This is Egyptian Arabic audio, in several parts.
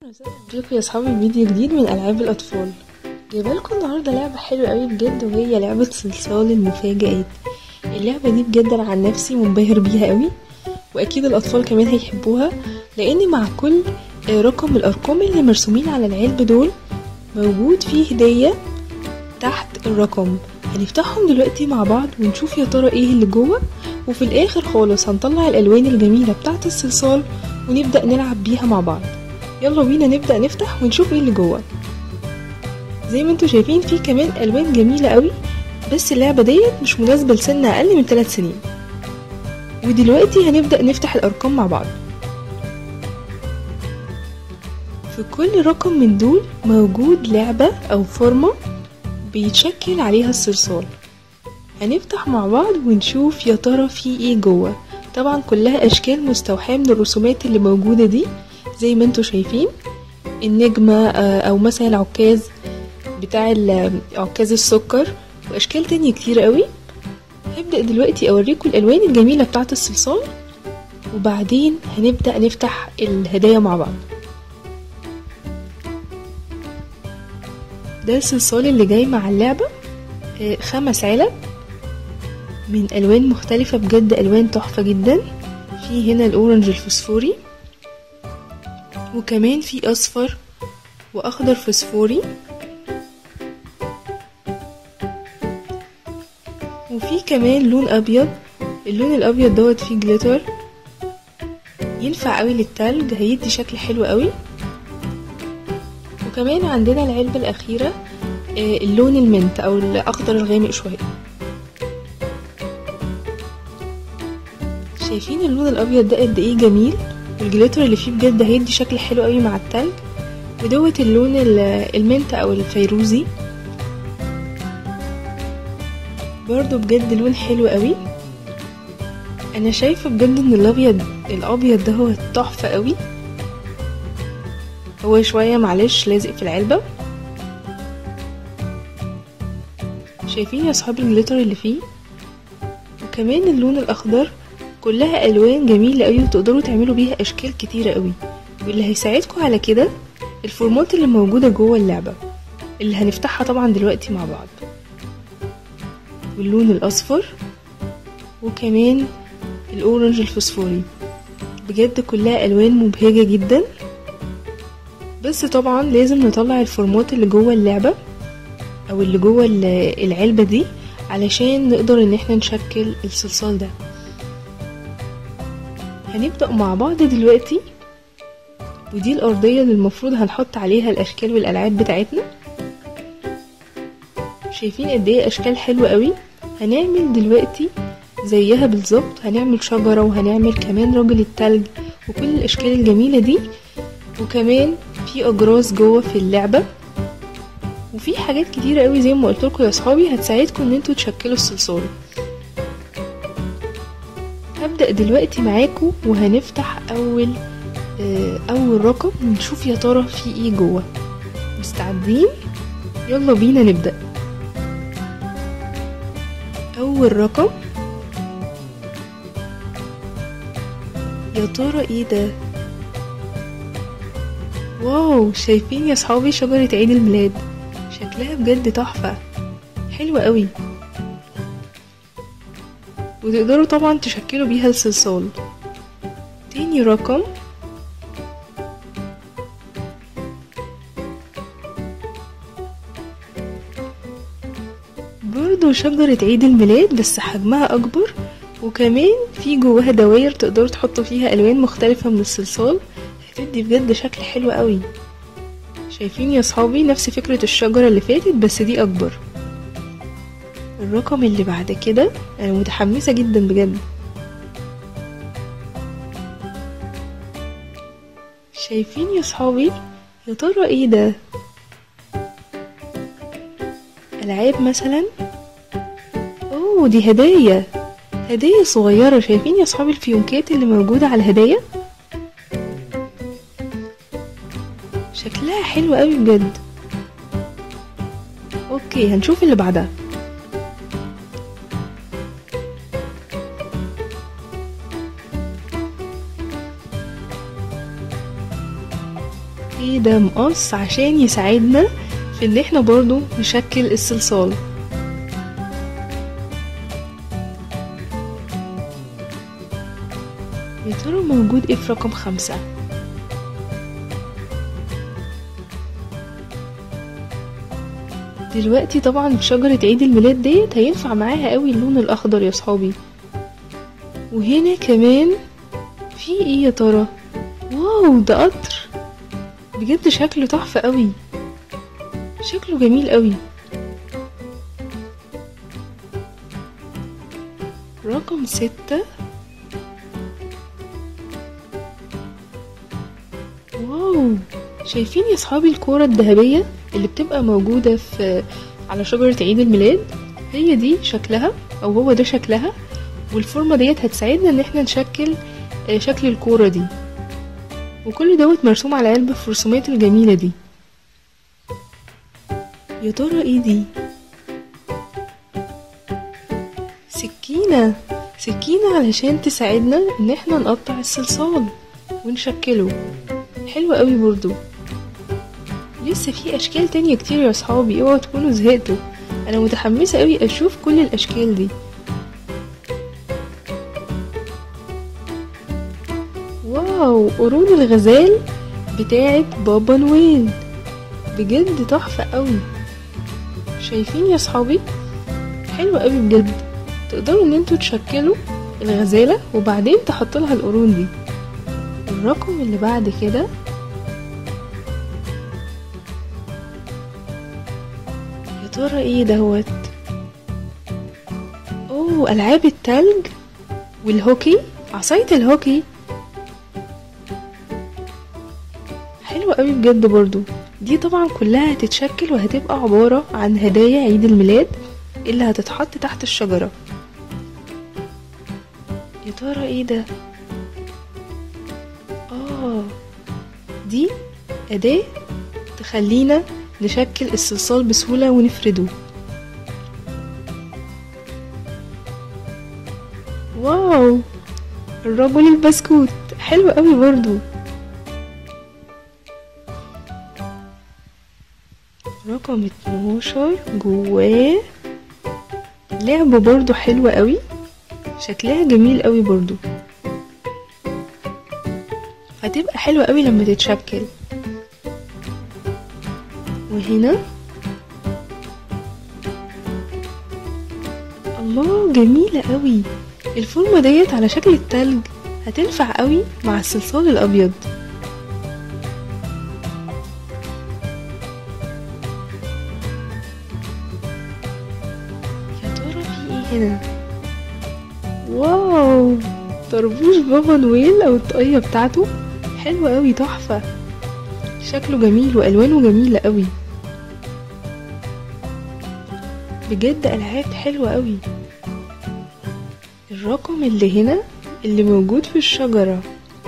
ازيكم يا اصحابي فيديو جديد من العاب الاطفال جايبه لكم النهارده لعبه حلوه قوي بجد وهي لعبه صلصال المفاجآت اللعبه دي بجد انا عن نفسي منبهر بيها قوي واكيد الاطفال كمان هيحبوها لان مع كل رقم من الارقام اللي مرسومين على العلب دول موجود فيه هديه تحت الرقم هنفتحهم دلوقتي مع بعض ونشوف يا ترى ايه اللي جوه وفي الاخر خالص هنطلع الالوان الجميله بتاعه الصلصال ونبدا نلعب بيها مع بعض يلا بينا نبدا نفتح ونشوف ايه اللي جوه زي ما انتوا شايفين في كمان الوان جميله قوي بس اللعبه ديت مش مناسبه لسن اقل من 3 سنين ودلوقتي هنبدا نفتح الارقام مع بعض في كل رقم من دول موجود لعبه او فورمه بيتشكل عليها الصلصال هنفتح مع بعض ونشوف يا ترى في ايه جوه طبعا كلها اشكال مستوحاه من الرسومات اللي موجوده دي زي ما انتوا شايفين النجمة او مثلا العكاز بتاع عكاز السكر واشكال تانية كتير قوي هبدأ دلوقتي اوريكم الالوان الجميلة بتاعة الصلصال وبعدين هنبدأ نفتح الهدايا مع بعض ده الصلصال اللي جاي مع اللعبة خمس علب من الوان مختلفة بجد الوان تحفة جدا في هنا الاورنج الفسفوري وكمان في اصفر واخضر فسفوري وفي كمان لون ابيض اللون الابيض دوت فيه جليتر ينفع قوي للتلج هيدي شكل حلو قوي وكمان عندنا العلبة الأخيرة اللون المنت أو الأخضر الغامق شوية شايفين اللون الأبيض ده قد إيه جميل والجليتر اللي فيه بجد هيدي شكل حلو قوي مع التلج ودوت اللون المنت او الفيروزي برضو بجد لون حلو قوي انا شايفه بجد ان الابيض الابيض ده هو تحفه قوي هو شويه معلش لازق في العلبه شايفين يا اصحاب الجليتر اللي فيه وكمان اللون الاخضر كلها الوان جميله قوي وتقدروا تعملوا بيها اشكال كتيره قوي واللي هيساعدكم على كده الفورمات اللي موجوده جوه اللعبه اللي هنفتحها طبعا دلوقتي مع بعض واللون الاصفر وكمان الاورنج الفسفوري بجد كلها الوان مبهجه جدا بس طبعا لازم نطلع الفورمات اللي جوه اللعبه او اللي جوه العلبه دي علشان نقدر ان احنا نشكل الصلصال ده هنبدأ مع بعض دلوقتي ودي الأرضية اللي المفروض هنحط عليها الأشكال والألعاب بتاعتنا شايفين قد ايه أشكال حلوة قوي هنعمل دلوقتي زيها بالظبط هنعمل شجرة وهنعمل كمان راجل التلج وكل الأشكال الجميلة دي وكمان في أجراس جوه في اللعبة وفي حاجات كتيرة قوي زي ما قلت لكم يا صحابي هتساعدكم ان انتوا تشكلوا الصلصال هبدأ دلوقتي معاكم وهنفتح أول آه أول رقم ونشوف يا ترى في ايه جوه مستعدين يلا بينا نبدأ أول رقم يا ترى ايه ده واو شايفين يا صحابي شجرة عيد الميلاد شكلها بجد تحفة حلوة قوي وتقدروا طبعا تشكلوا بيها الصلصال تاني رقم برضو شجرة عيد الميلاد بس حجمها أكبر وكمان في جواها دواير تقدروا تحطوا فيها ألوان مختلفة من الصلصال هتدي بجد شكل حلو قوي شايفين يا صحابي نفس فكرة الشجرة اللي فاتت بس دي أكبر الرقم اللي بعد كده انا متحمسة جدا بجد شايفين يا صحابي يا ترى ايه ده العاب مثلا اوه دي هدايا هدايا صغيرة شايفين يا صحابي الفيونكات اللي موجودة على الهدايا شكلها حلو قوي بجد اوكي هنشوف اللي بعدها ايه ده مقص عشان يساعدنا في ان احنا برضو نشكل الصلصال يا ترى موجود ايه في رقم خمسة دلوقتي طبعا شجرة عيد الميلاد ديت هينفع معاها قوي اللون الاخضر يا صحابي وهنا كمان في ايه يا ترى واو ده قطر بجد شكله تحفة قوي شكله جميل قوي رقم ستة واو شايفين يا صحابي الكورة الذهبية اللي بتبقى موجودة في على شجرة عيد الميلاد هي دي شكلها او هو ده شكلها والفورمة ديت هتساعدنا ان احنا نشكل آه، شكل الكورة دي وكل دوت مرسوم على علبة في الرسومات الجميلة دي يا ترى ايه دي سكينة سكينة علشان تساعدنا ان احنا نقطع الصلصال ونشكله حلو قوي برضو لسه في اشكال تانية كتير يا صحابي اوعوا تكونوا زهقتوا انا متحمسة قوي اشوف كل الاشكال دي واو قرون الغزال بتاعت بابا نويل بجد تحفة قوي شايفين يا صحابي حلو قوي بجد تقدروا ان انتوا تشكلوا الغزالة وبعدين تحطوا لها القرون دي الرقم اللي بعد كده يا ترى ايه دوت اوه العاب التلج والهوكي عصاية الهوكي حلوة قوي بجد برضو دي طبعا كلها هتتشكل وهتبقى عبارة عن هدايا عيد الميلاد اللي هتتحط تحت الشجرة يا ترى ايه ده اه دي أداة تخلينا نشكل الصلصال بسهولة ونفرده واو الرجل البسكوت حلو قوي برضو رقم 12 جواه لعبة برضو حلوة قوي شكلها جميل قوي برضو هتبقى حلوة قوي لما تتشكل وهنا الله جميلة قوي الفورمة ديت على شكل التلج هتنفع قوي مع الصلصال الأبيض يا ترى في ايه هنا واو طربوش بابا نويل او الطاقية بتاعته حلوة قوي تحفة شكله جميل والوانه جميلة قوي بجد العاب حلوة قوي الرقم اللي هنا اللي موجود في الشجرة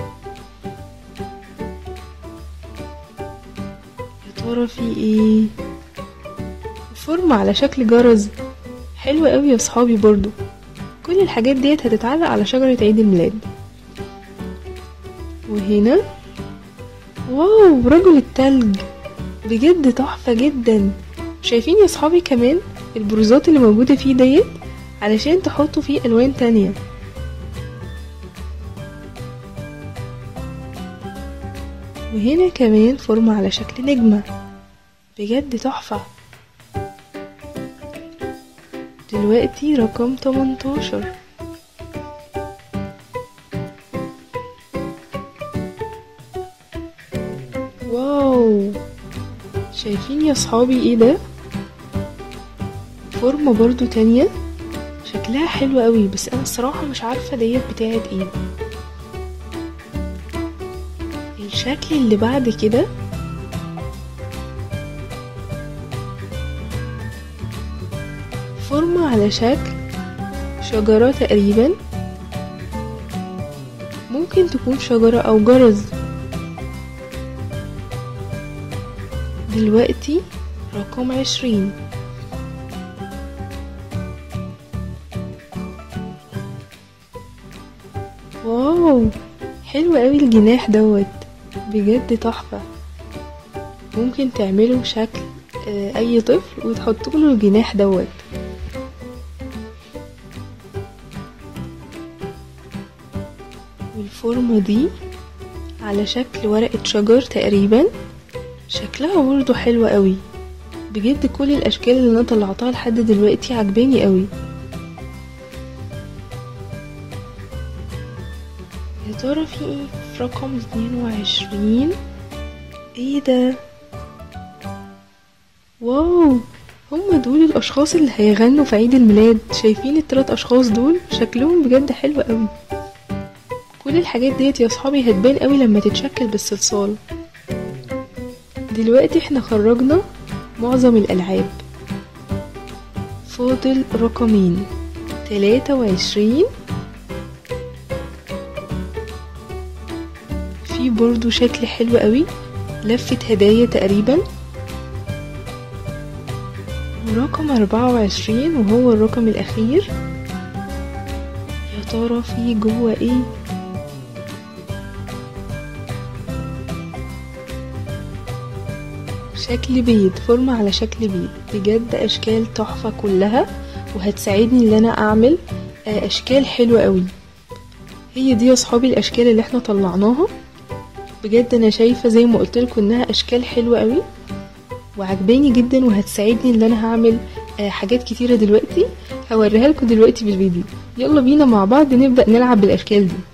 يا ترى في ايه فورمة على شكل جرز حلوة قوي يا صحابي برضو كل الحاجات ديت هتتعلق على شجرة عيد الميلاد وهنا واو رجل التلج بجد تحفة جدا شايفين يا صحابي كمان البروزات اللي موجودة فيه ديت علشان تحطوا فيه ألوان تانية وهنا كمان فورمة على شكل نجمة بجد تحفة دلوقتي رقم 18 واو شايفين يا صحابي ايه ده فورمة برضو تانية شكلها حلو قوي بس انا الصراحة مش عارفة ديت بتاعت ايه الشكل اللي بعد كده فورمة على شكل شجرة تقريبا ممكن تكون شجرة أو جرز دلوقتي رقم عشرين واو حلو قوي الجناح دوت بجد تحفة ممكن تعملوا شكل آه، اي طفل وتحطوا له الجناح دوت والفورمة دي على شكل ورقة شجر تقريبا شكلها برضه حلو قوي بجد كل الاشكال اللي انا طلعتها لحد دلوقتي عجباني قوي يا ترى في ايه في رقم اتنين وعشرين ايه ده واو هما دول الاشخاص اللي هيغنوا في عيد الميلاد شايفين التلات اشخاص دول شكلهم بجد حلو قوي كل الحاجات ديت يا صحابي هتبان قوي لما تتشكل بالصلصال دلوقتي احنا خرجنا معظم الالعاب فاضل رقمين تلاتة وعشرين في برضو شكل حلو قوي لفة هدايا تقريبا ورقم أربعة وعشرين وهو الرقم الأخير يا ترى في جوه ايه شكل بيض فورمة على شكل بيض بجد أشكال تحفة كلها وهتساعدني ان انا اعمل آه، اشكال حلوة قوي هي دي يا صحابي الاشكال اللي احنا طلعناها بجد انا شايفة زي ما قلت لكم انها اشكال حلوة قوي وعجباني جدا وهتساعدني ان انا هعمل آه، حاجات كتيرة دلوقتي هوريها لكم دلوقتي بالفيديو يلا بينا مع بعض نبدأ نلعب بالاشكال دي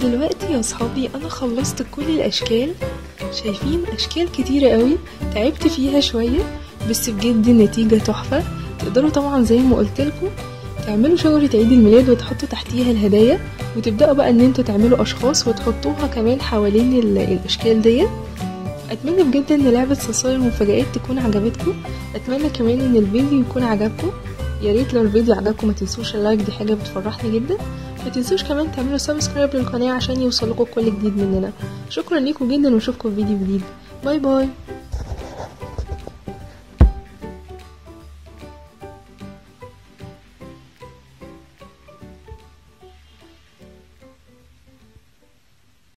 ودلوقتي يا صحابي انا خلصت كل الاشكال شايفين اشكال كتيرة قوي تعبت فيها شوية بس بجد النتيجة تحفة تقدروا طبعا زي ما قلتلكوا تعملوا شجرة عيد الميلاد وتحطوا تحتيها الهدايا وتبدأوا بقى ان انتوا تعملوا اشخاص وتحطوها كمان حوالين ال- الاشكال ديت اتمنى بجد ان لعبة صلصال المفاجآت تكون عجبتكم اتمنى كمان ان الفيديو يكون عجبكم يا ريت لو الفيديو عجبكم ما تنسوش اللايك دي حاجة بتفرحني جدا ما تنسوش كمان تعملوا سبسكرايب للقناة عشان يوصلكوا كل جديد مننا شكرا ليكم جدا واشوفكم في فيديو جديد باي باي